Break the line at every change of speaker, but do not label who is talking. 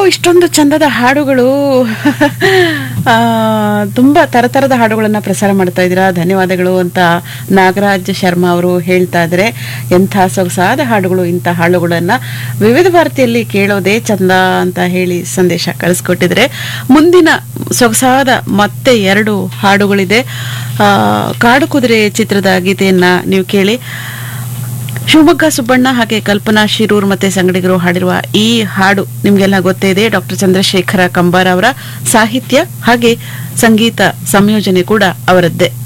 ಇಷ್ಟೊಂದು ಚಂದದ ಹಾಡುಗಳು ಆ, ತುಂಬಾ ತರತರದ ಹಾಡುಗಳನ್ನ ಪ್ರಸಾರ ಮಾಡ್ತಾ ಇದ್ದೀರಾ ಧನ್ಯವಾದಗಳು ಅಂತ ನಾಗರಾಜ್ ಶರ್ಮಾ ಅವರು ಹೇಳ್ತಾ ಇದ್ದಾರೆ ಎಂಥ ಸೊಗಸಾದ ಹಾಡುಗಳು ಇಂಥ ಹಾಡುಗಳನ್ನ ವಿವಿಧ ಭಾರತಿಯಲ್ಲಿ ಕೇಳೋದೇ ಚಂದ ಅಂತ ಹೇಳಿ ಸಂದೇಶ ಕಳಿಸ್ಕೊಟ್ಟಿದ್ರೆ ಮುಂದಿನ ಸೊಗಸಾದ ಮತ್ತೆ ಎರಡು ಹಾಡುಗಳಿದೆ ಆ, ಕಾಡು ಕುದುರೆ ಚಿತ್ರದ ಗೀತೆಯನ್ನ ನೀವು ಕೇಳಿ ಶಿವಮೊಗ್ಗ ಸುಬ್ಬಣ್ಣ ಹಾಗೆ ಕಲ್ಪನಾ ಶಿರೂರ್ ಮತ್ತೆ ಸಂಗಡಿಗರು ಹಾಡಿರುವ ಈ ಹಾಡು ನಿಮ್ಗೆಲ್ಲ ಗೊತ್ತೇ ಇದೆ ಡಾಕ್ಟರ್ ಚಂದ್ರಶೇಖರ ಕಂಬಾರ್ ಅವರ ಸಾಹಿತ್ಯ ಹಾಗೆ ಸಂಗೀತ ಸಂಯೋಜನೆ ಕೂಡ ಅವರದ್ದೇ